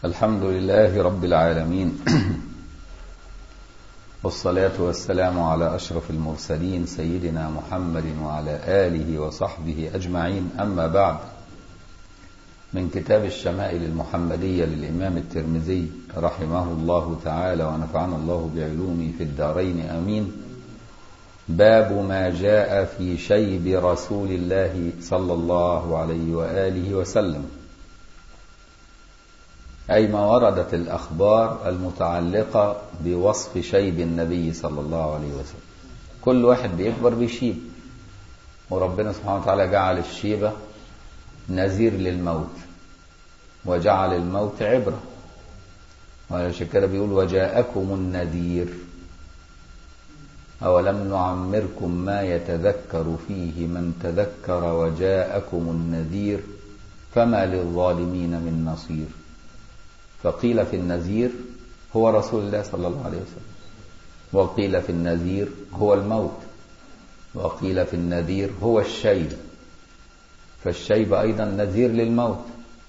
الحمد لله رب العالمين والصلاة والسلام على أشرف المرسلين سيدنا محمد وعلى آله وصحبه أجمعين أما بعد من كتاب الشمائل المحمدية للإمام الترمذي رحمه الله تعالى ونفعنا الله بعلومه في الدارين آمين باب ما جاء في شيب رسول الله صلى الله عليه وآله وسلم أي ما وردت الأخبار المتعلقة بوصف شيب النبي صلى الله عليه وسلم كل واحد بيكبر بيشيب وربنا سبحانه وتعالى جعل الشيبة نذير للموت وجعل الموت عبرة وعلشان كده بيقول وجاءكم النذير أولم نعمركم ما يتذكر فيه من تذكر وجاءكم النذير فما للظالمين من نصير فقيل في النذير هو رسول الله صلى الله عليه وسلم وقيل في النذير هو الموت وقيل في النذير هو الشيب فالشيب أيضا نذير للموت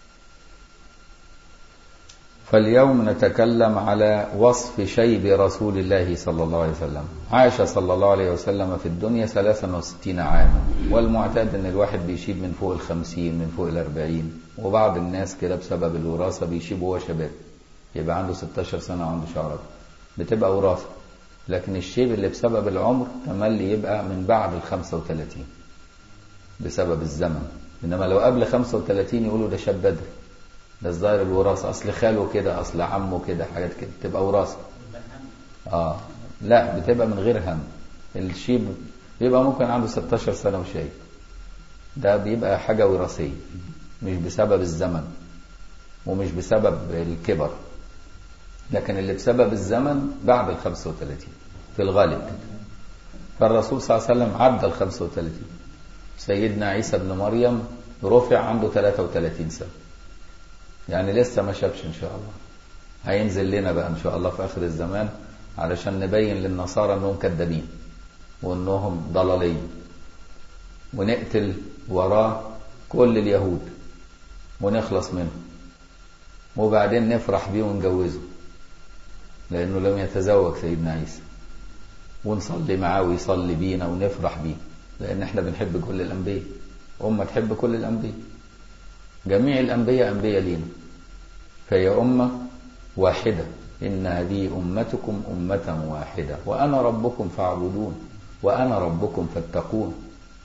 فاليوم نتكلم على وصف شيب رسول الله صلى الله عليه وسلم عاش صلى الله عليه وسلم في الدنيا 63 عاما والمعتاد ان الواحد بيشيب من فوق الخمسين من فوق الأربعين وبعض الناس كده بسبب الوراثة بيشيب وهو شباب يبقى عنده 16 سنة وعنده شعر بتبقى وراثة لكن الشيب اللي بسبب العمر تملي يبقى من بعد ال 35 بسبب الزمن انما لو قبل 35 يقولوا ده شاب بدري ده الظاهر الوراثة أصل خاله كده أصل عمه كده حاجات كده تبقى وراثة آه لا بتبقى من غير هم الشيب بيبقى ممكن عنده 16 سنة وشيء ده بيبقى حاجة وراثية مش بسبب الزمن ومش بسبب الكبر لكن اللي بسبب الزمن بعد ال 35 في الغالب فالرسول صلى الله عليه وسلم عدى ال 35 سيدنا عيسى بن مريم رفع عنده 33 سنة يعني لسه ما شافش ان شاء الله هينزل لنا بقى ان شاء الله في اخر الزمان علشان نبين للنصارى انهم كذابين وانهم ضلالين ونقتل وراه كل اليهود ونخلص منهم وبعدين نفرح بيه ونجوزه لانه لم يتزوج سيدنا عيسى ونصلي معاه ويصلي بينا ونفرح بيه لان احنا بنحب كل الانبياء امه تحب كل الانبياء جميع الأنبياء أنبياء لينا فهي أمة واحدة إن هذه أمتكم أمة واحدة وأنا ربكم فاعبدون وأنا ربكم فاتقون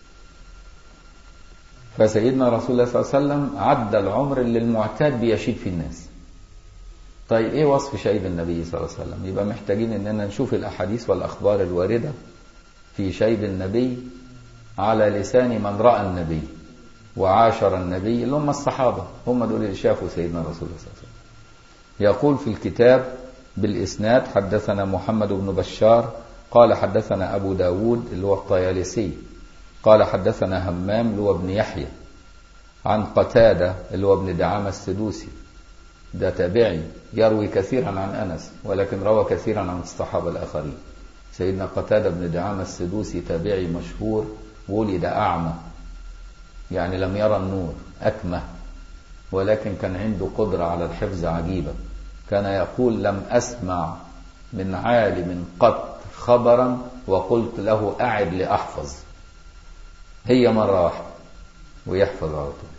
فسيدنا رسول الله صلى الله عليه وسلم عدى العمر اللي المعتاد بيشيب في الناس طيب ايه وصف شيب النبي صلى الله عليه وسلم يبقى محتاجين اننا نشوف الاحاديث والاخبار الوارده في شيب النبي على لسان من راى النبي وعاشر النبي اللي هم الصحابة هم دول اللي شافوا سيدنا رسول الله صلى الله عليه وسلم يقول في الكتاب بالإسناد حدثنا محمد بن بشار قال حدثنا أبو داود اللي هو الطيالسي قال حدثنا همام اللي هو ابن يحيى عن قتادة اللي هو ابن دعامة السدوسي ده تابعي يروي كثيرا عن أنس ولكن روى كثيرا عن الصحابة الآخرين سيدنا قتادة بن دعامة السدوسي تابعي مشهور ولد أعمى يعني لم يرى النور أكمه ولكن كان عنده قدرة على الحفظ عجيبة كان يقول لم أسمع من عالم قط خبرا وقلت له أعد لأحفظ هي مرة واحدة ويحفظ على طول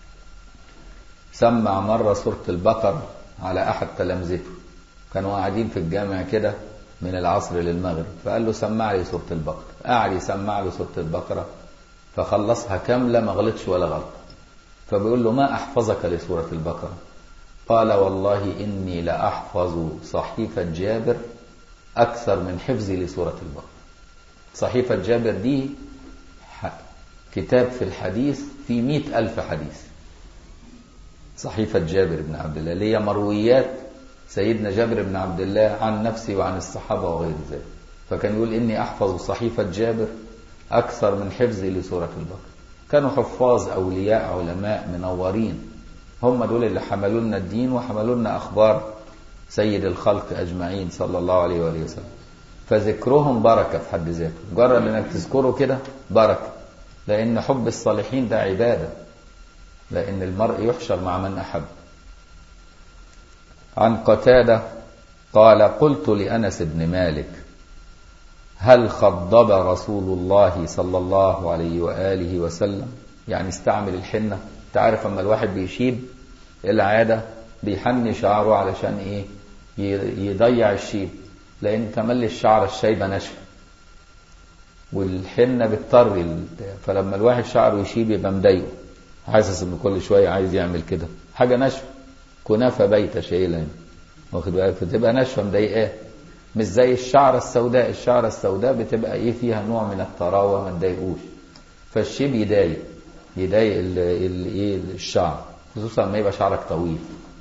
سمع مرة سورة البقرة على أحد تلامذته كانوا قاعدين في الجامع كده من العصر للمغرب فقال له سمع لي سورة البقرة قاعد يسمع له سورة البقرة فخلصها كاملة ما غلطش ولا غلط فبيقول له ما أحفظك لسورة البقرة قال والله إني لأحفظ صحيفة جابر أكثر من حفظي لسورة البقرة صحيفة جابر دي كتاب في الحديث في مئة ألف حديث صحيفة جابر بن عبد الله اللي هي مرويات سيدنا جابر بن عبد الله عن نفسه وعن الصحابة وغير ذلك فكان يقول إني أحفظ صحيفة جابر أكثر من حفظي لسورة البقرة كانوا حفاظ أولياء علماء منورين هم دول اللي حملوا لنا الدين وحملوا لنا أخبار سيد الخلق أجمعين صلى الله عليه وآله وسلم فذكرهم بركة في حد ذاته مجرد انك تذكره كده بركة لأن حب الصالحين ده عبادة لأن المرء يحشر مع من أحب عن قتادة قال قلت لأنس بن مالك هل خضب رسول الله صلى الله عليه وآله وسلم يعني استعمل الحنة تعرف اما الواحد بيشيب العادة بيحني شعره علشان ايه يضيع الشيب لان تملي الشعر الشيبة ناشفة والحنة بتطري فلما الواحد شعره يشيب يبقى مضايقه حاسس ان كل شوية عايز يعمل كده حاجة ناشفة كنافة بايتة شايلها واخد بالك فتبقى ناشفة مضايقاه مش زي الشعرة السوداء الشعرة السوداء بتبقى ايه فيها نوع من الطراوة ما تضايقوش فالشيب يضايق يضايق الايه الشعر خصوصا لما يبقى شعرك طويل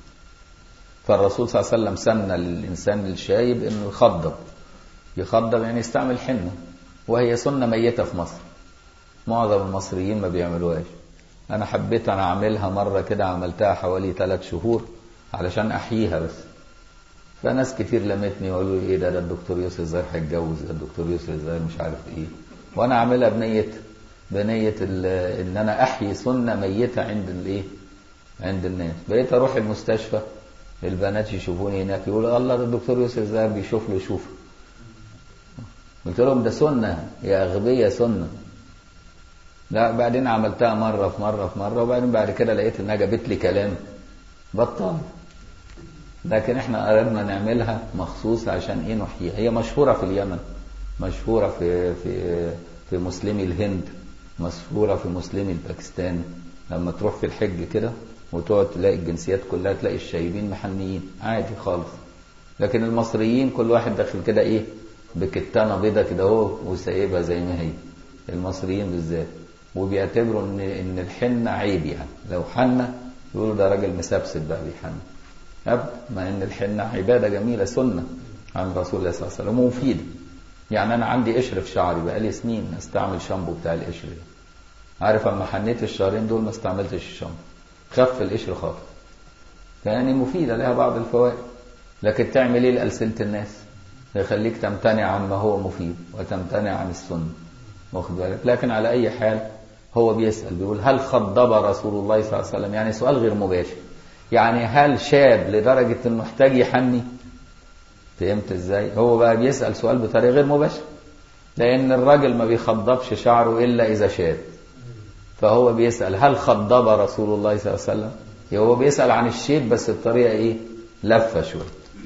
فالرسول صلى الله عليه وسلم سن للانسان الشايب انه يخضب يخضب يعني يستعمل حنه وهي سنه ميته في مصر معظم المصريين ما بيعملوهاش انا حبيت انا اعملها مره كده عملتها حوالي ثلاث شهور علشان احييها بس فناس كتير لمتني وقالوا لي ايه ده ده الدكتور يوسف الزهر هيتجوز ده الدكتور يوسف الزهر مش عارف ايه وانا عاملها بنيه بنيه ان انا احيي سنه ميته عند الايه عند الناس بقيت اروح المستشفى البنات يشوفوني هناك يقولوا الله ده الدكتور يوسف الزهر بيشوف له يشوف قلت لهم ده سنه يا اغبياء سنه لا بعدين عملتها مره في مره في مره وبعدين بعد كده لقيت انها جابت لي كلام بطل لكن احنا اردنا نعملها مخصوص عشان ايه نحييها هي مشهوره في اليمن مشهوره في في في مسلمي الهند مشهوره في مسلمي الباكستان لما تروح في الحج كده وتقعد تلاقي الجنسيات كلها تلاقي الشايبين محنيين عادي خالص لكن المصريين كل واحد داخل كده ايه بكتانه بيضه كده اهو وسايبها زي ما هي المصريين بالذات وبيعتبروا ان ان الحنه عيب يعني لو حنه يقولوا ده راجل مسبسب بقى بيحن أب ما ان الحنه عباده جميله سنه عن رسول الله صلى الله عليه وسلم ومفيده يعني انا عندي قشر في شعري بقالي سنين استعمل شامبو بتاع القشر ده عارف اما حنيت الشهرين دول ما استعملتش الشامبو خف القشر خالص يعني مفيدة لها بعض الفوائد لكن تعمل ايه لألسنة الناس يخليك تمتنع عن ما هو مفيد وتمتنع عن السنة واخد بالك لكن على أي حال هو بيسأل بيقول هل خضب رسول الله صلى الله عليه وسلم يعني سؤال غير مباشر يعني هل شاب لدرجة انه محتاج يحني فهمت ازاي هو بقى بيسأل سؤال بطريقة غير مباشرة لأن الراجل ما بيخضبش شعره إلا إذا شاب فهو بيسأل هل خضب رسول الله صلى الله عليه وسلم هو بيسأل عن الشيب بس بطريقة ايه لفة شوية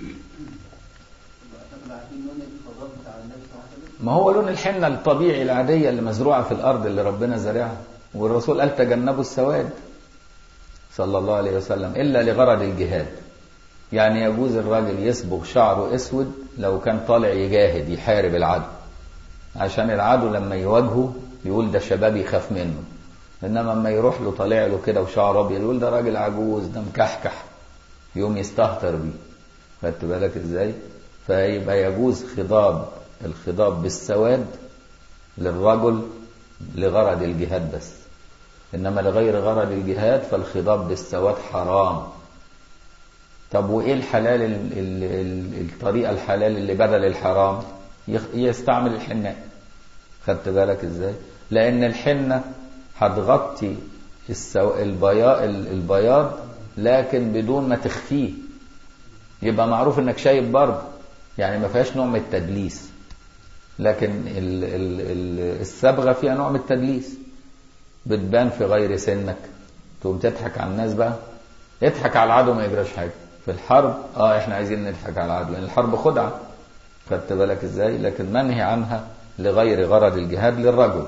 ما هو لون الحنة الطبيعي العادية اللي مزروعة في الأرض اللي ربنا زارعها والرسول قال تجنبوا السواد صلى الله عليه وسلم إلا لغرض الجهاد يعني يجوز الراجل يصبغ شعره أسود لو كان طالع يجاهد يحارب العدو عشان العدو لما يواجهه يقول ده شباب يخاف منه انما اما يروح له طالع له كده وشعر ابيض يقول ده راجل عجوز ده مكحكح يوم يستهتر بيه خدت بالك ازاي فيبقى يجوز خضاب الخضاب بالسواد للرجل لغرض الجهاد بس انما لغير غرض الجهاد فالخضاب بالسواد حرام طب وايه الحلال ال ال ال الطريقه الحلال اللي بدل الحرام يستعمل الحناء خدت بالك ازاي لان الحنه هتغطي السو... البياض البياض لكن بدون ما تخفيه يبقى معروف انك شايب برضه يعني ما فيهاش نوع من التدليس لكن ال... ال... ال... الصبغه فيها نوع من التدليس بتبان في غير سنك تقوم تضحك على الناس بقى اضحك على العدو ما يجراش حاجه في الحرب اه احنا عايزين نضحك على العدو لان الحرب خدعه خدت بالك ازاي لكن منهي عنها لغير غرض الجهاد للرجل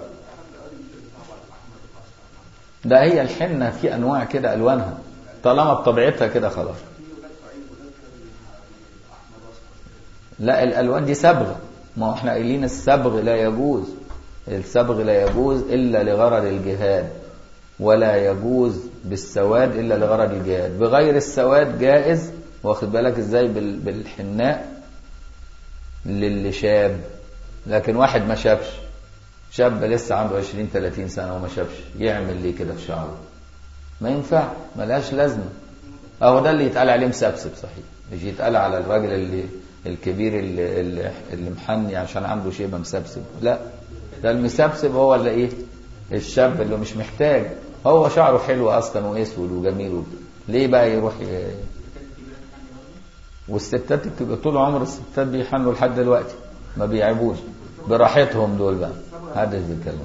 ده هي الحنة في أنواع كده ألوانها طالما بطبيعتها كده خلاص لا الألوان دي صبغة ما هو احنا قايلين الصبغ لا يجوز الصبغ لا يجوز إلا لغرض الجهاد ولا يجوز بالسواد إلا لغرض الجهاد بغير السواد جائز واخد بالك ازاي بالحناء للي شاب لكن واحد ما شافش شاب لسه عنده 20 30 سنه وما شافش يعمل ليه كده في شعره ما ينفع ملهاش لازمه اهو ده اللي يتقال عليه مسبسب صحيح مش يتقال على الراجل اللي الكبير اللي, اللي, اللي محني عشان عنده شيبه مسبسب لا ده المسبسب هو اللي ايه الشاب اللي مش محتاج هو شعره حلو اصلا واسود وجميل ليه بقى يروح ي... والستات بتبقى طول عمر الستات بيحنوا لحد دلوقتي ما بيعيبوش براحتهم دول بقى محدش بيتكلم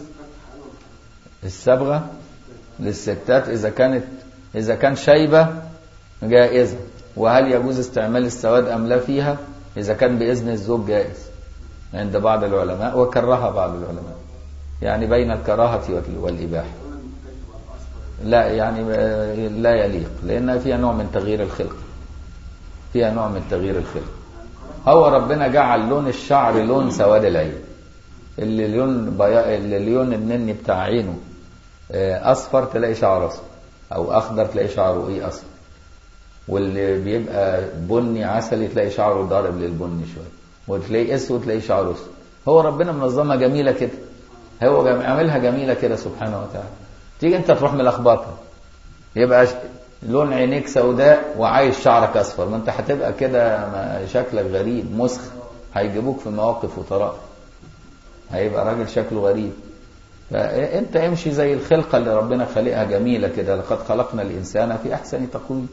الصبغه للستات اذا كانت اذا كان شيبه جائزه وهل يجوز استعمال السواد ام لا فيها اذا كان باذن الزوج جائز عند بعض العلماء وكرهها بعض العلماء يعني بين الكراهه وال- والاباحه لا يعني لا يليق لان فيها نوع من تغيير الخلق فيها نوع من تغيير الخلق هو ربنا جعل لون الشعر لون سواد العين اللي لون بيا... اللي لون النني بتاع عينه آه، اصفر تلاقي شعره اصفر او اخضر تلاقي شعره ايه اصفر واللي بيبقى بني عسلي تلاقي شعره ضارب للبني شويه وتلاقيه اسود تلاقي شعره اسود هو ربنا منظمها جميله كده هو جم- عاملها جميله كده سبحانه وتعالى تيجي انت تروح ملخبطها يبقى ش- لون عينيك سوداء وعايز شعرك اصفر ما انت هتبقى كده ما- شكلك غريب مسخ هيجيبوك في مواقف وطرائف هيبقى راجل شكله غريب فانت امشي زي الخلقه اللي ربنا خلقها جميله كده لقد خلقنا الانسان في احسن تقويم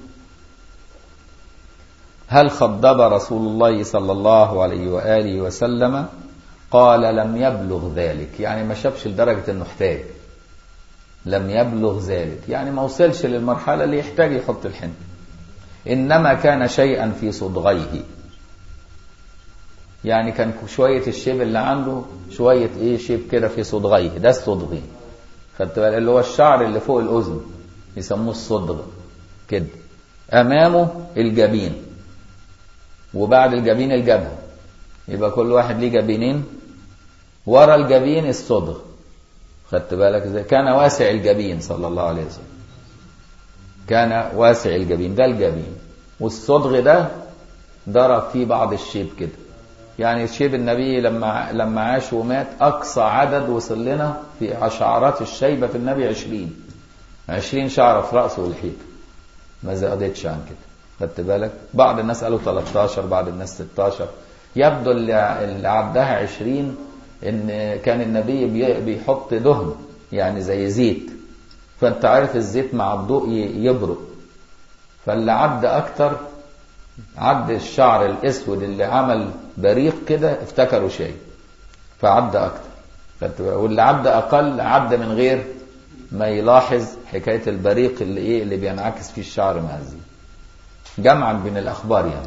هل خضب رسول الله صلى الله عليه واله وسلم قال لم يبلغ ذلك يعني ما شافش لدرجه انه احتاج لم يبلغ ذلك يعني ما وصلش للمرحله اللي يحتاج يحط الحنه انما كان شيئا في صدغيه يعني كان شوية الشيب اللي عنده شوية ايه شيب كده في صدغيه ده الصدغي خدت بالك اللي هو الشعر اللي فوق الأذن يسموه الصدغ كده أمامه الجبين وبعد الجبين الجبهة يبقى كل واحد ليه جبينين ورا الجبين الصدغ خدت بالك ازاي كان واسع الجبين صلى الله عليه وسلم كان واسع الجبين ده الجبين والصدغ ده ضرب فيه بعض الشيب كده يعني شيب النبي لما لما عاش ومات اقصى عدد وصل لنا في شعرات الشيبه في النبي 20 20 شعره في راسه والحيط ما زادتش عن كده خدت بالك بعض الناس قالوا 13 بعض الناس 16 يبدو اللي اللي عدها 20 ان كان النبي بي- بيحط دهن يعني زي زيت فانت عارف الزيت مع الضوء ي- يبرق فاللي عدى اكتر عد الشعر الاسود اللي عمل بريق كده افتكروا شيء فعدى اكتر خدت بالك؟ واللي عدى اقل عدى من غير ما يلاحظ حكايه البريق اللي ايه اللي بينعكس فيه الشعر مع الزيت جمعا بين الاخبار يعني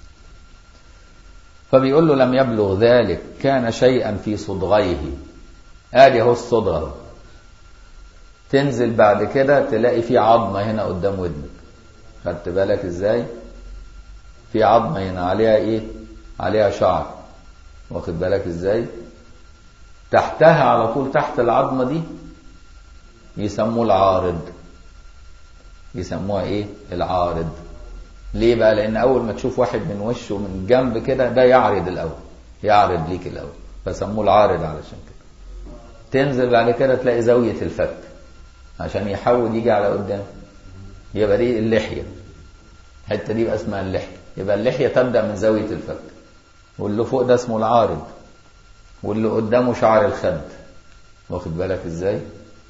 فبيقول له لم يبلغ ذلك كان شيئا في صدغيه ادي اهو الصدغه أهو. تنزل بعد كده تلاقي في عظمه هنا قدام ودنك خدت بالك ازاي في عظمه هنا عليها ايه عليها شعر واخد بالك ازاي تحتها على طول تحت العظمه دي يسموه العارض يسموها ايه العارض ليه بقى لان اول ما تشوف واحد من وشه من جنب كده ده يعرض الاول يعرض ليك الاول فسموه العارض علشان كده تنزل بعد كده تلاقي زاويه الفك عشان يحول يجي على قدام يبقى دي اللحيه الحته دي بقى اسمها اللحيه يبقى اللحيه تبدا من زاويه الفك واللي فوق ده اسمه العارض واللي قدامه شعر الخد واخد بالك ازاي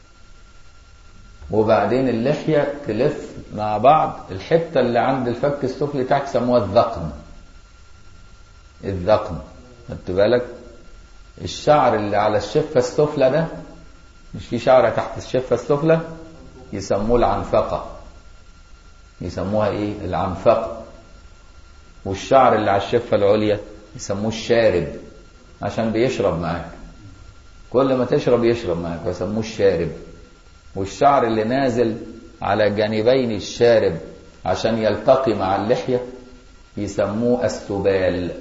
وبعدين اللحية تلف مع بعض الحتة اللي عند الفك السفلي تحت سموها الذقن الذقن خدت بالك الشعر اللي على الشفة السفلى ده مش في شعر تحت الشفة السفلى يسموه العنفقة يسموها ايه العنفقة والشعر اللي على الشفة العليا يسموه الشارب عشان بيشرب معاك كل ما تشرب يشرب معاك فيسموه الشارب والشعر اللي نازل على جانبين الشارب عشان يلتقي مع اللحية يسموه السبال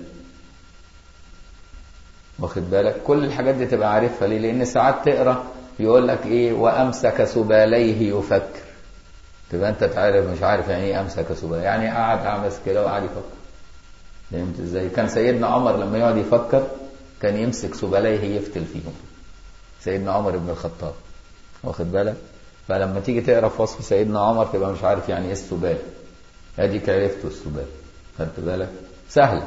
واخد بالك كل الحاجات دي تبقى عارفها ليه لان ساعات تقرا يقول لك ايه وامسك سباليه يفكر تبقى انت تعرف مش عارف يعني ايه امسك سباليه يعني قعد اعمس كده وقعد يفكر فهمت ازاي كان سيدنا عمر لما يقعد يفكر كان يمسك سباليه يفتل فيهم سيدنا عمر بن الخطاب واخد بالك فلما تيجي تقرا في وصف سيدنا عمر تبقى مش عارف يعني ايه السبال اديك عرفته السبال خدت بالك سهل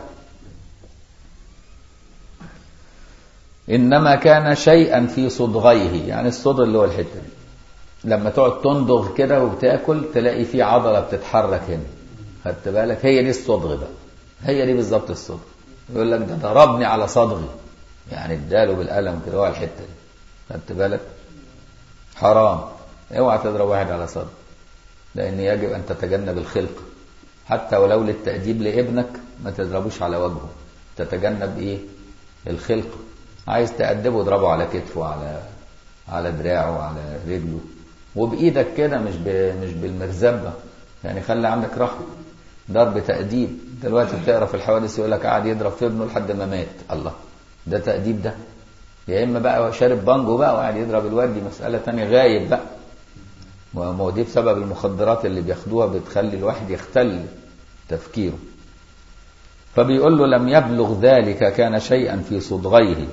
انما كان شيئا في صدغيه يعني الصدغ اللي هو الحته دي لما تقعد تندغ كده وبتاكل تلاقي في عضله بتتحرك هنا خدت بالك هي دي الصدغ بقى هي دي بالظبط الصدغ يقول لك ده ضربني على صدغي يعني اداله بالقلم كده هو الحته دي خدت بالك حرام اوعى تضرب واحد على صدغ لان يجب ان تتجنب الخلق حتى ولو للتأديب لابنك ما تضربوش على وجهه تتجنب ايه الخلق عايز تأدبه اضربه على كتفه على على دراعه على رجله وبايدك كده مش ب... مش بالمرزبه يعني خلي عندك رحمه ضرب تأديب دلوقتي بتقرا في الحوادث يقول لك قاعد يضرب في ابنه لحد ما مات الله ده تأديب ده يا اما بقى شارب بانجو بقى وقاعد يضرب الواد دي مسألة تانية غايب بقى ما هو دي بسبب المخدرات اللي بياخدوها بتخلي الواحد يختل تفكيره فبيقول له لم يبلغ ذلك كان شيئا في صدغيه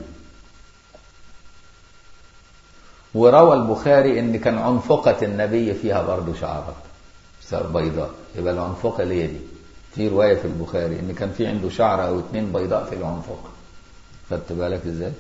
وروى البخاري ان كان عنفقة النبي فيها برضه شعرات بيضاء يبقى العنفقة ليه دي في رواية في البخاري ان كان في عنده شعر او اتنين بيضاء في العنفقة خدت بالك ازاي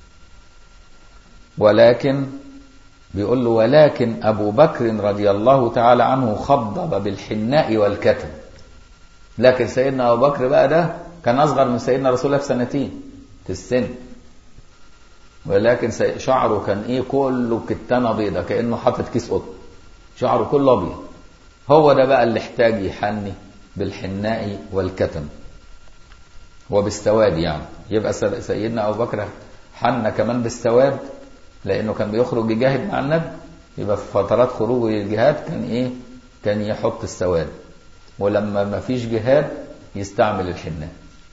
ولكن بيقول له ولكن ابو بكر رضي الله تعالى عنه خضب بالحناء والكتم لكن سيدنا ابو بكر بقى ده كان اصغر من سيدنا رسول الله بسنتين في السن ولكن شعره كان ايه كله كتانه بيضه كانه حاطط كيس قطن شعره كله ابيض هو ده بقى اللي احتاج يحني بالحناء والكتم وبالسواد يعني يبقى سيدنا ابو بكر حن كمان بالسواد لانه كان بيخرج يجاهد مع النبي يبقى في فترات خروجه للجهاد كان ايه كان يحط السواد ولما ما فيش جهاد يستعمل الحناء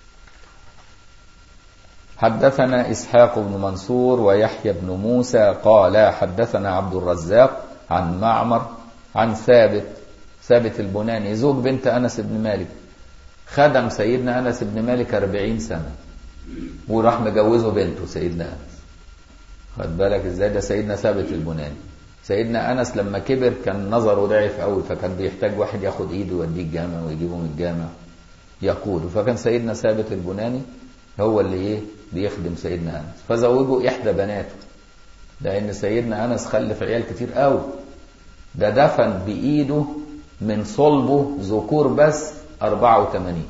حدثنا إسحاق بن منصور ويحيى بن موسى قال حدثنا عبد الرزاق عن معمر عن ثابت ثابت البناني زوج بنت أنس بن مالك خدم سيدنا أنس بن مالك أربعين سنة وراح مجوزه بنته سيدنا أنس خد بالك ازاي ده سيدنا ثابت البناني سيدنا أنس لما كبر كان نظره ضعف قوي فكان بيحتاج واحد ياخد ايده يوديه الجامع ويجيبه من الجامع يقوده فكان سيدنا ثابت البناني هو اللي ايه بيخدم سيدنا انس فزوجه احدى بناته لان سيدنا انس خلف عيال كتير قوي ده دفن بايده من صلبه ذكور بس 84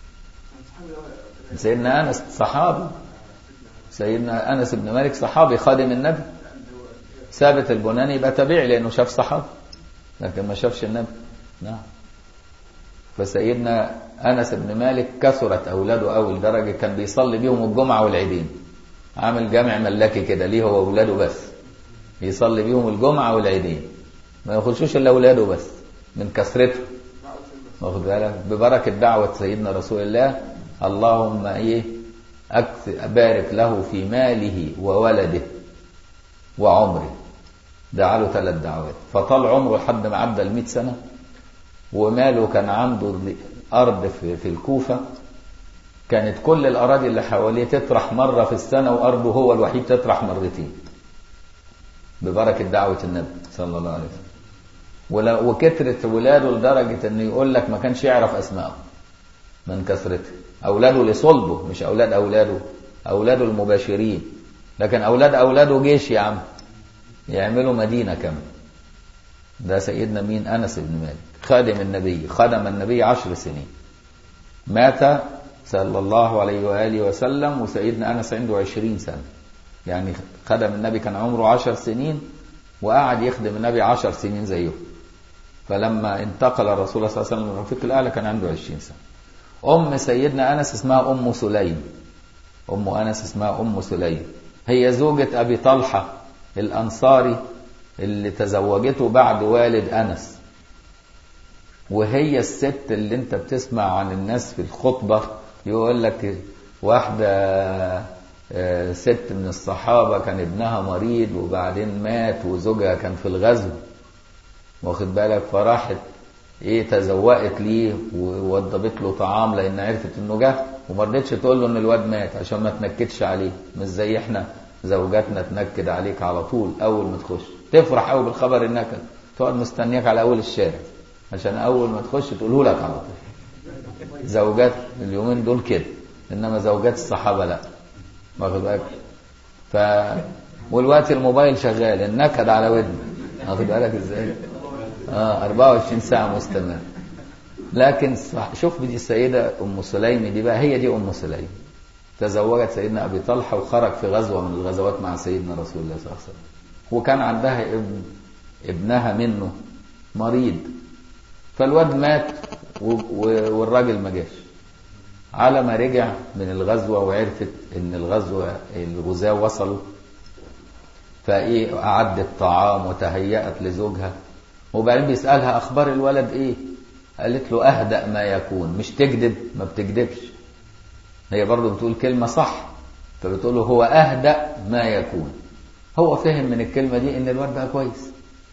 سيدنا انس صحابي سيدنا انس بن مالك صحابي خادم النبي ثابت البناني يبقى تابعي لانه شاف صحابه لكن ما شافش النبي نعم فسيدنا انس بن مالك كثرت اولاده قوي لدرجه كان بيصلي بيهم الجمعه والعيدين عامل جامع ملكي كده ليه هو اولاده بس يصلي بيهم الجمعه والعيدين ما يخشوش الا اولاده بس من كثرته واخد بالك ببركه دعوه سيدنا رسول الله اللهم ايه بارك له في ماله وولده وعمره دعا له ثلاث دعوات فطال عمره لحد ما عدى ال 100 سنه وماله كان عنده أرض في, في الكوفة كانت كل الأراضي اللي حواليه تطرح مرة في السنة وأرضه هو الوحيد تطرح مرتين ببركة دعوة النبي صلى الله عليه وسلم وكثرة ولاده لدرجة انه يقول لك ما كانش يعرف اسمائه من كثرته اولاده لصلبه مش اولاد اولاده اولاده المباشرين لكن اولاد اولاده جيش يا عم يعملوا مدينة كاملة ده سيدنا مين انس بن مالك خادم النبي خدم النبي عشر سنين مات صلى الله عليه وآله وسلم وسيدنا أنس عنده عشرين سنة يعني خدم النبي كان عمره عشر سنين وقعد يخدم النبي عشر سنين زيه فلما انتقل الرسول صلى الله عليه وسلم من الرفيق الأعلى كان عنده عشرين سنة أم سيدنا أنس اسمها أم سليم أم أنس اسمها أم سليم هي زوجة أبي طلحة الأنصاري اللي تزوجته بعد والد أنس وهي الست اللي انت بتسمع عن الناس في الخطبة يقول لك واحدة ست من الصحابة كان ابنها مريض وبعدين مات وزوجها كان في الغزو واخد بالك فراحت ايه تزوقت ليه ووضبت له طعام لان عرفت انه جه وما رضتش تقول له ان الواد مات عشان ما تنكدش عليه مش زي احنا زوجاتنا تنكد عليك على طول اول ما تخش تفرح قوي بالخبر النكد تقعد مستنياك على اول الشارع عشان اول ما تخش تقوله لك على طول زوجات اليومين دول كده انما زوجات الصحابه لا واخد بالك ف والوقت الموبايل شغال النكد على ودني واخد بالك ازاي اه 24 ساعه مستمر لكن صح- شوف دي السيدة أم سليم دي بقى هي دي أم سليم تزوجت سيدنا أبي طلحة وخرج في غزوة من الغزوات مع سيدنا رسول الله صلى الله عليه وسلم وكان عندها ابن ابنها منه مريض فالواد مات و- و- والراجل ما جاش على ما رجع من الغزوة وعرفت ان الغزوة الغزاة وصلوا فايه اعدت طعام وتهيأت لزوجها وبعدين بيسألها اخبار الولد ايه قالت له اهدأ ما يكون مش تكذب ما بتكذبش هي برضه بتقول كلمة صح فبتقول له هو اهدأ ما يكون هو فهم من الكلمة دي ان الواد بقى كويس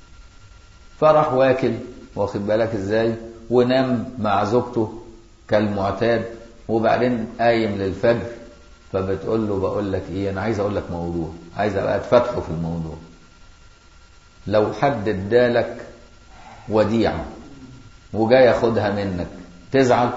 فراح واكل واخد بالك ازاي ونام مع زوجته كالمعتاد وبعدين قايم للفجر فبتقول له بقول لك ايه انا عايز اقول لك موضوع عايز ابقى اتفتحه في الموضوع لو حد ادالك وديعه وجاي ياخدها منك تزعل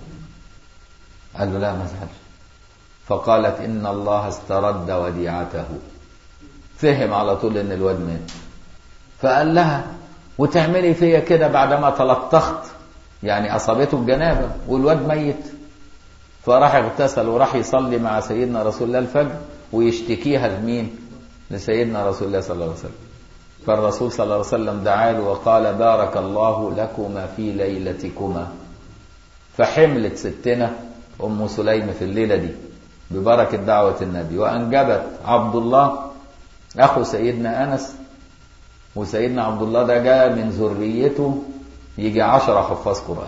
قال له لا ما ازعلش فقالت ان الله استرد وديعته فهم على طول ان الواد مات فقال لها وتعملي فيا كده بعدما تلطخت يعني اصابته الجنابه والواد ميت فراح اغتسل وراح يصلي مع سيدنا رسول الله الفجر ويشتكيها لمين؟ لسيدنا رسول الله صلى الله عليه وسلم فالرسول صلى الله عليه وسلم دعا له وقال بارك الله لكما في ليلتكما فحملت ستنا ام سليم في الليله دي ببركه دعوه النبي وانجبت عبد الله اخو سيدنا انس وسيدنا عبد الله ده جاء من ذريته يجي عشرة حفاظ قرآن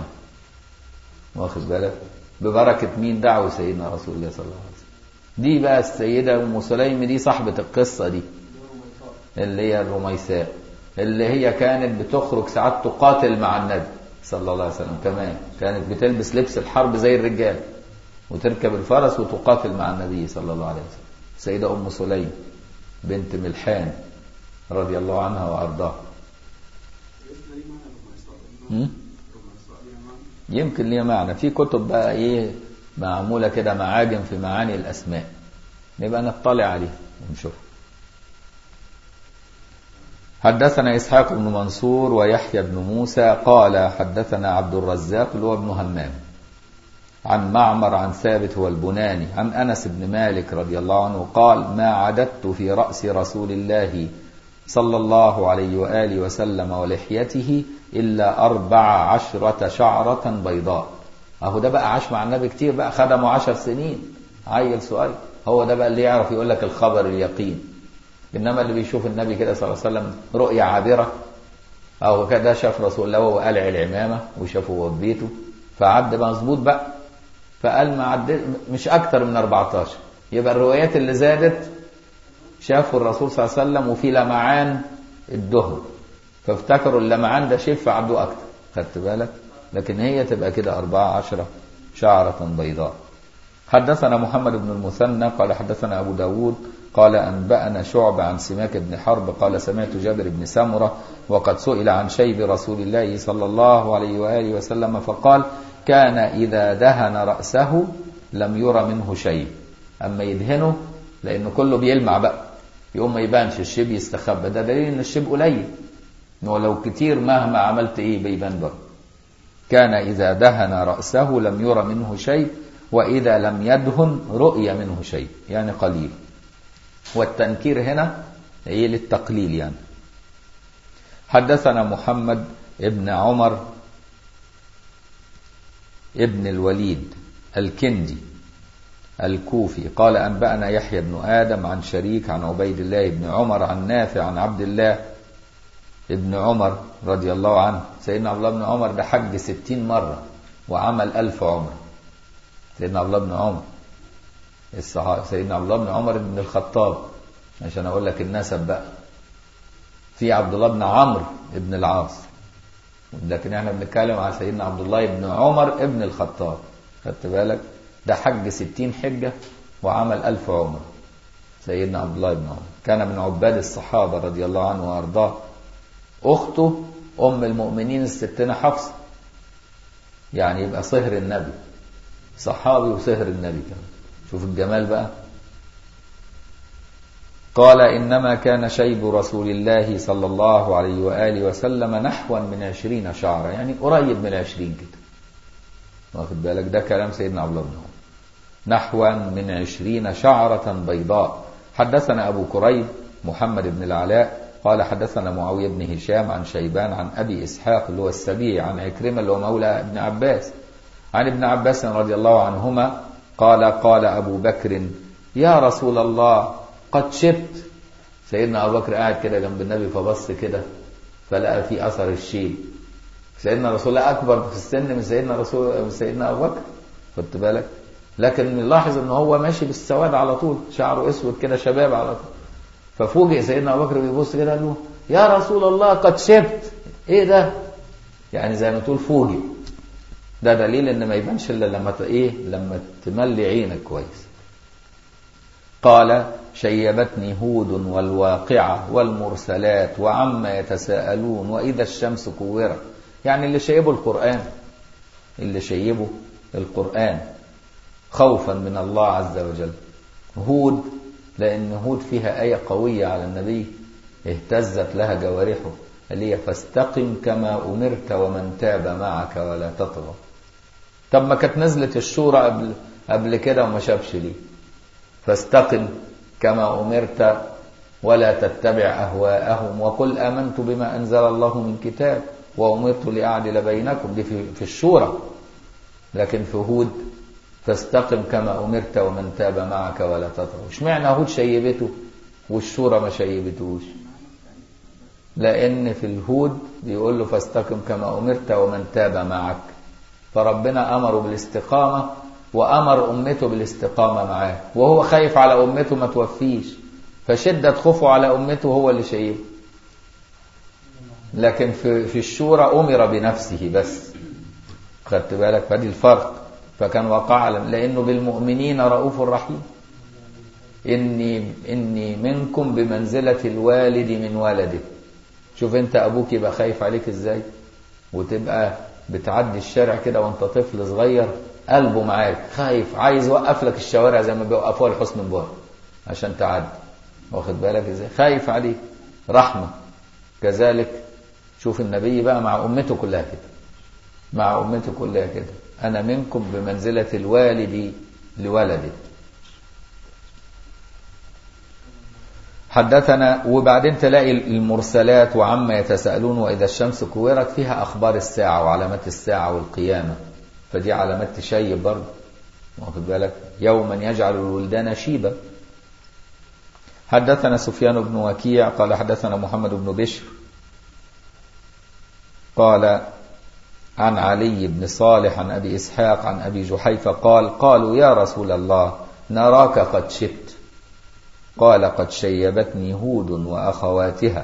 واخد بالك ببركة مين دعوة سيدنا رسول الله صلى الله عليه وسلم دي بقى السيدة أم سليم دي صاحبة القصة دي اللي هي الرميساء اللي هي كانت بتخرج ساعات تقاتل مع النبي صلى الله عليه وسلم كمان كانت بتلبس لبس الحرب زي الرجال وتركب الفرس وتقاتل مع النبي صلى الله عليه وسلم السيدة أم سليم بنت ملحان رضي الله عنها وأرضاها م? يمكن ليها معنى في كتب بقى ايه معمولة كده معاجم في معاني الأسماء نبقى نطلع عليها ونشوف حدثنا إسحاق بن منصور ويحيى بن موسى قال حدثنا عبد الرزاق اللي هو ابن همام عن معمر عن ثابت هو البناني عن أنس بن مالك رضي الله عنه قال ما عددت في رأس رسول الله صلى الله عليه وآله وسلم ولحيته إلا أربع عشرة شعرة بيضاء أهو ده بقى عاش مع النبي كتير بقى خدمه عشر سنين عيل سؤال هو ده بقى اللي يعرف يقول لك الخبر اليقين إنما اللي بيشوف النبي كده صلى الله عليه وسلم رؤية عابرة أو كده شاف رسول الله وهو قلع العمامة وشافه وهو في بيته فعد مظبوط بقى فقال ما عد مش أكتر من 14 يبقى الروايات اللي زادت شافوا الرسول صلى الله عليه وسلم وفي لمعان الدهن فافتكروا اللمعان ده شف عدوا أكتر خدت بالك لكن هي تبقى كده أربعة عشرة شعرة بيضاء حدثنا محمد بن المثنى قال حدثنا أبو داود قال أنبأنا شعب عن سماك بن حرب قال سمعت جابر بن سمرة وقد سئل عن شيب رسول الله صلى الله عليه وآله وسلم فقال كان إذا دهن رأسه لم يرى منه شيء أما يدهنه لأنه كله بيلمع بقى يقوم ما يبانش الشيب يستخبى ده دليل ان الشيب قليل انه لو كتير مهما عملت ايه بيبان برضه كان اذا دهن راسه لم يرى منه شيء واذا لم يدهن رؤي منه شيء يعني قليل والتنكير هنا ايه للتقليل يعني حدثنا محمد ابن عمر ابن الوليد الكندي الكوفي قال أنبأنا يحيى بن آدم عن شريك عن عبيد الله بن عمر عن نافع عن عبد الله ابن عمر رضي الله عنه سيدنا عبد الله بن عمر ده حج ستين مرة وعمل ألف عمر سيدنا عبد الله بن عمر الصحابة سيدنا عبد الله بن عمر بن الخطاب عشان أقول لك النسب بقى في عبد الله بن عمرو بن العاص لكن احنا بنتكلم على سيدنا عبد الله بن عمر ابن الخطاب خدت بالك ده حج ستين حجة وعمل ألف عمر سيدنا عبد الله بن عمر كان من عباد الصحابة رضي الله عنه وأرضاه أخته أم المؤمنين الستنا حفصة يعني يبقى صهر النبي صحابي وصهر النبي كمان شوف الجمال بقى قال إنما كان شيب رسول الله صلى الله عليه وآله وسلم نحوا من عشرين شعرة يعني قريب من العشرين كده واخد بالك ده كلام سيدنا عبد الله بن عمر نحوا من عشرين شعرة بيضاء حدثنا أبو كريب محمد بن العلاء قال حدثنا معاوية بن هشام عن شيبان عن أبي إسحاق اللي هو السبيع عن عكرمة اللي هو مولى ابن عباس عن ابن عباس رضي الله عنهما قال قال أبو بكر يا رسول الله قد شبت سيدنا أبو بكر قاعد كده جنب النبي فبص كده فلقى في أثر الشيب سيدنا رسول الله أكبر في السن من سيدنا رسول من سيدنا أبو بكر خدت بالك لكن نلاحظ ان هو ماشي بالسواد على طول شعره اسود كده شباب على طول ففوجئ سيدنا ابو بكر بيبص كده قال له يا رسول الله قد شبت ايه ده يعني زي ما تقول فوجئ ده دليل ان ما يبانش الا لما ايه لما تملي عينك كويس قال شيبتني هود والواقعة والمرسلات وعما يتساءلون وإذا الشمس كورت يعني اللي شيبه القرآن اللي شيبه القرآن خوفا من الله عز وجل هود لأن هود فيها آية قوية على النبي اهتزت لها جوارحه اللي هي فاستقم كما أمرت ومن تاب معك ولا تطغى طب ما كانت نزلت الشورى قبل قبل كده وما شافش ليه فاستقم كما أمرت ولا تتبع أهواءهم وقل آمنت بما أنزل الله من كتاب وأمرت لأعدل بينكم دي في, في الشورى لكن في هود فاستقم كما أمرت ومن تاب معك ولا تطغى اشمعنى هود شيبته والشورى ما شيبتوش لأن في الهود بيقول له فاستقم كما أمرت ومن تاب معك فربنا أمره بالاستقامة وأمر أمته بالاستقامة معاه وهو خايف على أمته ما توفيش فشدة خوفه على أمته هو اللي شايفه لكن في في الشورى أمر بنفسه بس خدت بالك فدي الفرق فكان وقع لأنه بالمؤمنين رؤوف رحيم إني إني منكم بمنزلة الوالد من ولده شوف أنت أبوك يبقى خايف عليك إزاي وتبقى بتعدي الشارع كده وأنت طفل صغير قلبه معاك خايف عايز يوقف لك الشوارع زي ما بيوقفوها لحسن مبارك عشان تعدي واخد بالك ازاي خايف عليك رحمة كذلك شوف النبي بقى مع أمته كلها كده مع أمته كلها كده أنا منكم بمنزلة الوالد لولده حدثنا وبعدين تلاقي المرسلات وعما يتساءلون وإذا الشمس كورت فيها أخبار الساعة وعلامات الساعة والقيامة فدي علامات تشيب برضه واخد بالك يوما يجعل الولدان شيبا حدثنا سفيان بن وكيع قال حدثنا محمد بن بشر قال عن علي بن صالح عن أبي إسحاق عن أبي جحيفة قال قالوا يا رسول الله نراك قد شبت قال قد شيبتني هود وأخواتها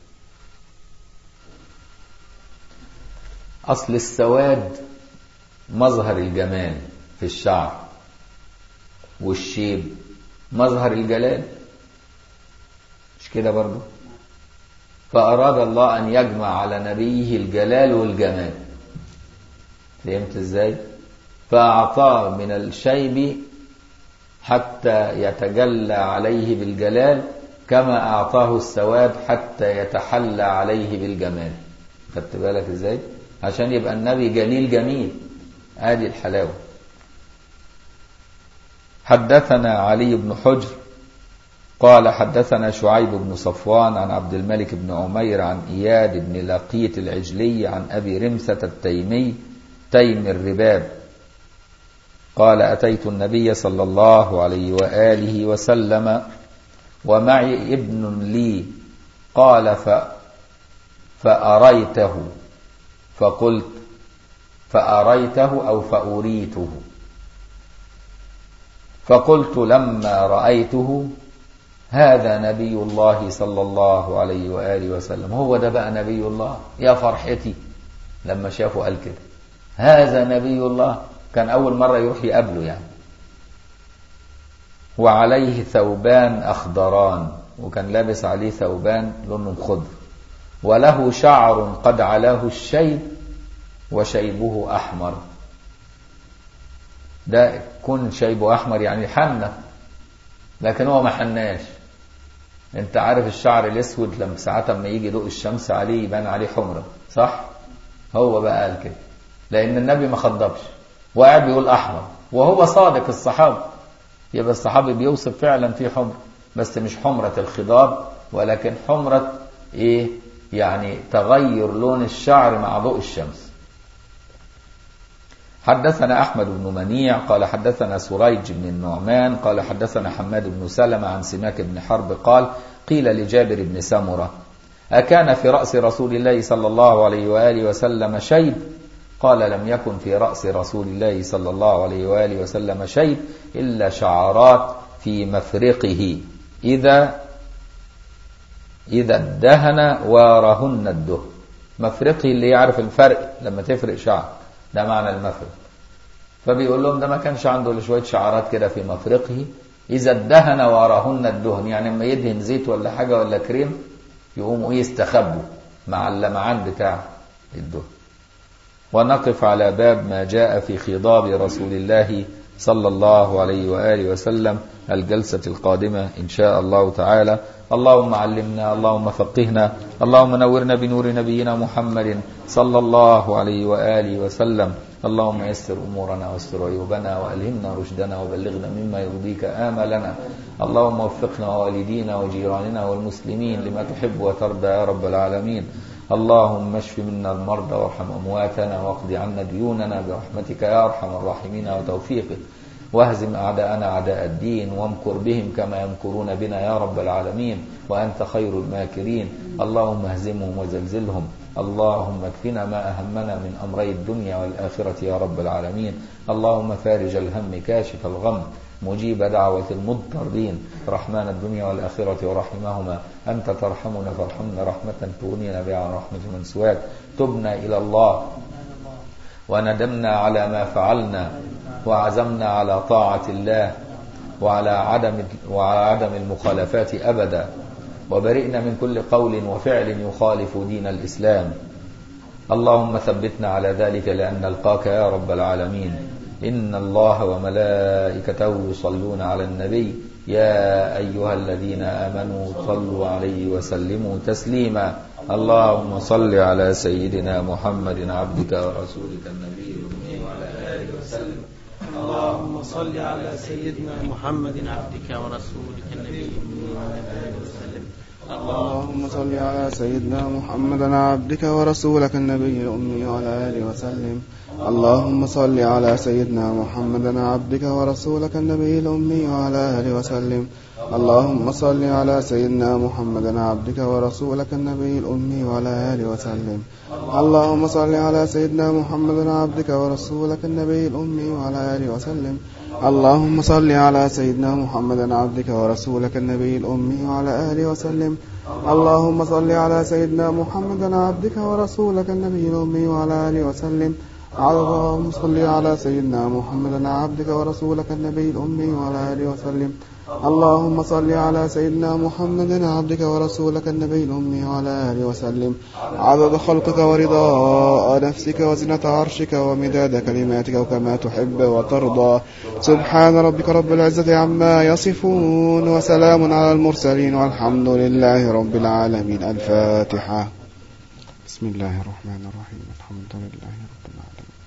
أصل السواد مظهر الجمال في الشعر والشيب مظهر الجلال مش كده برضو فأراد الله أن يجمع على نبيه الجلال والجمال فهمت ازاي فأعطاه من الشيب حتى يتجلى عليه بالجلال كما أعطاه السواد حتى يتحلى عليه بالجمال خدت بالك ازاي عشان يبقى النبي جليل جميل ادي الحلاوة حدثنا علي بن حجر قال حدثنا شعيب بن صفوان عن عبد الملك بن عمير عن إياد بن لقيت العجلي عن أبي رمسة التيمي تيم الرباب قال أتيت النبي صلى الله عليه وآله وسلم ومعي ابن لي قال ف فأريته فقلت فأريته أو فأريته فقلت لما رأيته هذا نبي الله صلى الله عليه وآله وسلم هو ده بقى نبي الله يا فرحتي لما شافه قال كده هذا نبي الله كان أول مرة يروح يقابله يعني وعليه ثوبان أخضران وكان لابس عليه ثوبان لونه خضر وله شعر قد علاه الشيب وشيبه أحمر ده كن شيبه أحمر يعني حنة لكن هو ما حناش انت عارف الشعر الاسود لما ساعات ما يجي ضوء الشمس عليه يبان عليه حمرة صح هو بقى قال كده لان النبي ما خضبش وقاعد بيقول أحمر وهو صادق الصحابي يبقى الصحابي بيوصف فعلا في حمر بس مش حمرة الخضاب ولكن حمرة ايه يعني تغير لون الشعر مع ضوء الشمس حدثنا أحمد بن منيع قال حدثنا سريج بن النعمان قال حدثنا حماد بن سلمة عن سماك بن حرب قال قيل لجابر بن سمرة أكان في رأس رسول الله صلى الله عليه وآله وسلم شيب قال لم يكن في رأس رسول الله صلى الله عليه وآله وسلم شيب إلا شعرات في مفرقه إذا إذا ادهن وارهن الدهن مفرقه اللي يعرف الفرق لما تفرق شعر ده معنى المفرق فبيقول لهم ده ما كانش عنده الا شويه شعرات كده في مفرقه اذا ادهن وراهن الدهن يعني لما يدهن زيت ولا حاجه ولا كريم يقوموا ايه يستخبوا مع اللمعان بتاع الدهن ونقف على باب ما جاء في خضاب رسول الله صلى الله عليه واله وسلم الجلسه القادمه ان شاء الله تعالى اللهم علمنا اللهم فقهنا اللهم نورنا بنور نبينا محمد صلى الله عليه واله وسلم اللهم يسر امورنا واستر عيوبنا والهمنا رشدنا وبلغنا مما يرضيك املنا اللهم وفقنا ووالدينا وجيراننا والمسلمين لما تحب وترضى يا رب العالمين اللهم اشف منا المرضى وارحم امواتنا واقض عنا ديوننا برحمتك يا ارحم الراحمين وتوفيقك واهزم أعداءنا أعداء الدين وامكر بهم كما يمكرون بنا يا رب العالمين وأنت خير الماكرين اللهم اهزمهم وزلزلهم اللهم اكفنا ما أهمنا من أمري الدنيا والآخرة يا رب العالمين اللهم فارج الهم كاشف الغم مجيب دعوة المضطرين رحمن الدنيا والآخرة ورحمهما أنت ترحمنا فارحمنا رحمة تغنينا بها عن رحمة من سواك تبنا إلى الله وندمنا على ما فعلنا وعزمنا على طاعة الله وعلى عدم وعلى عدم المخالفات أبدا وبرئنا من كل قول وفعل يخالف دين الإسلام اللهم ثبتنا على ذلك لأن نلقاك يا رب العالمين إن الله وملائكته يصلون على النبي يا أيها الذين آمنوا صلوا عليه وسلموا تسليما اللهم صل على سيدنا محمد عبدك ورسولك النبي وعلى آله وسلم اللهم صل على سيدنا محمد عبدك ورسولك النبي وعلى آله وسلم اللهم صل على سيدنا محمد عبدك ورسولك النبي الأمي وعلى آله وسلم اللهم صل على سيدنا محمد عبدك ورسولك النبي الأمي وعلى آله وسلم اللهم صل على سيدنا محمد عبدك ورسولك النبي الأمي وعلى آله وسلم اللهم صل على سيدنا محمد عبدك ورسولك النبي الأمي وعلى آله وسلم اللهم صل على سيدنا محمد عبدك ورسولك النبي الأمي وعلى آله وسلم اللهم صل على سيدنا محمد عبدك ورسولك النبي الأمي وعلى آله وسلم اللهم صل على سيدنا محمد عبدك ورسولك النبي الأمي وعلى آله وسلم اللهم صل على سيدنا محمد عبدك ورسولك النبي الأمي وعلى آله وسلم عدد خلقك ورضاء نفسك وزنة عرشك ومداد كلماتك وكما تحب وترضى سبحان ربك رب العزة عما يصفون وسلام على المرسلين والحمد لله رب العالمين الفاتحة بسم الله الرحمن الرحيم الحمد لله رب العالمين